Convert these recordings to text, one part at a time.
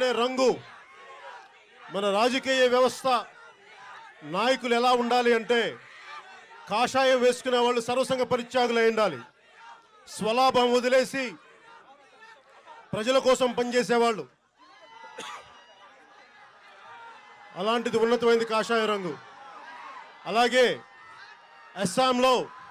అనే రంగు మన రాజకీయ వ్యవస్థ నాయకులు ఎలా ఉండాలి అంటే కాషాయం వేసుకునే వాళ్ళు సర్వసంగ పరిత్యాగులై ఉండాలి స్వలాభం వదిలేసి ప్రజల కోసం పనిచేసేవాళ్ళు అలాంటిది ఉన్నతమైనది కాషాయ రంగు అలాగే అస్సాంలో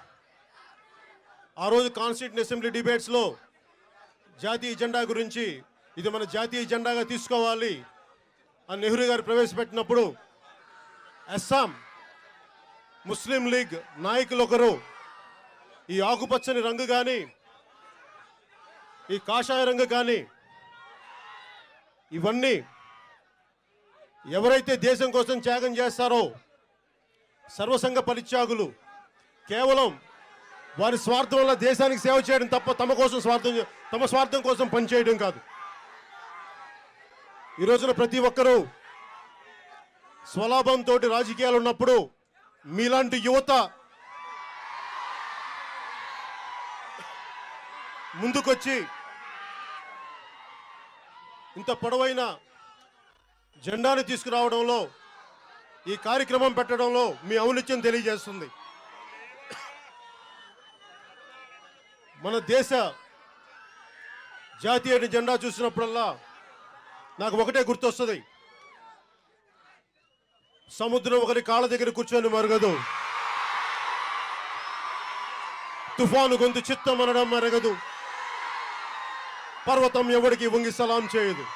ఆ రోజు కాన్స్టిట్యూంట్ అసెంబ్లీ డిబేట్స్లో జాతీయ జెండా గురించి ఇది మన జాతీయ జెండాగా తీసుకోవాలి అని నెహ్రూ గారు ప్రవేశపెట్టినప్పుడు అస్సాం ముస్లిం లీగ్ నాయకులు ఒకరు ఈ ఆకుపచ్చని రంగు కానీ ఈ కాషాయ రంగు కానీ ఇవన్నీ ఎవరైతే దేశం కోసం త్యాగం చేస్తారో సర్వసంగ పరిత్యాగులు కేవలం వారి స్వార్థం వల్ల దేశానికి సేవ చేయడం తప్ప తమ కోసం స్వార్థం తమ స్వార్థం కోసం పనిచేయడం కాదు ఈ రోజున ప్రతి ఒక్కరూ స్వలాభంతో రాజకీయాలు ఉన్నప్పుడు మీలాంటి యువత ముందుకొచ్చి ఇంత పొడవైన జెండాని తీసుకురావడంలో ఈ కార్యక్రమం పెట్టడంలో మీ ఔన్నత్యం తెలియజేస్తుంది మన దేశ జాతీయ జెండా చూసినప్పుడల్లా నాకు ఒకటే గుర్తొస్తుంది సముద్రం ఒకరి కాళ్ళ దగ్గర కూర్చొని మరగదు తుఫాను గొంతు చిత్తం అనడం మరగదు పర్వతం ఎవడికి వంగి సలాం చేయదు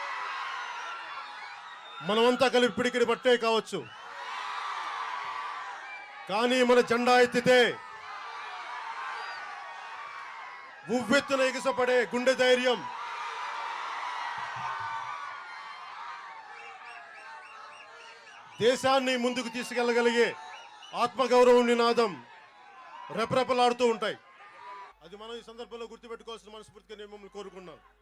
మనమంతా కలిపి పిడికిడి పట్టే కావచ్చు కానీ మన జెండా ఎత్తితే ఉవ్వెత్తున ఎగిసపడే గుండె ధైర్యం దేశాన్ని ముందుకు తీసుకెళ్ళగలిగే ఆత్మగౌరవం నినాదం రెపరెపలాడుతూ ఉంటాయి అది మనం ఈ సందర్భంలో గుర్తుపెట్టుకోవాల్సిన మనస్ఫూర్తిగా నేను మిమ్మల్ని కోరుకున్నాను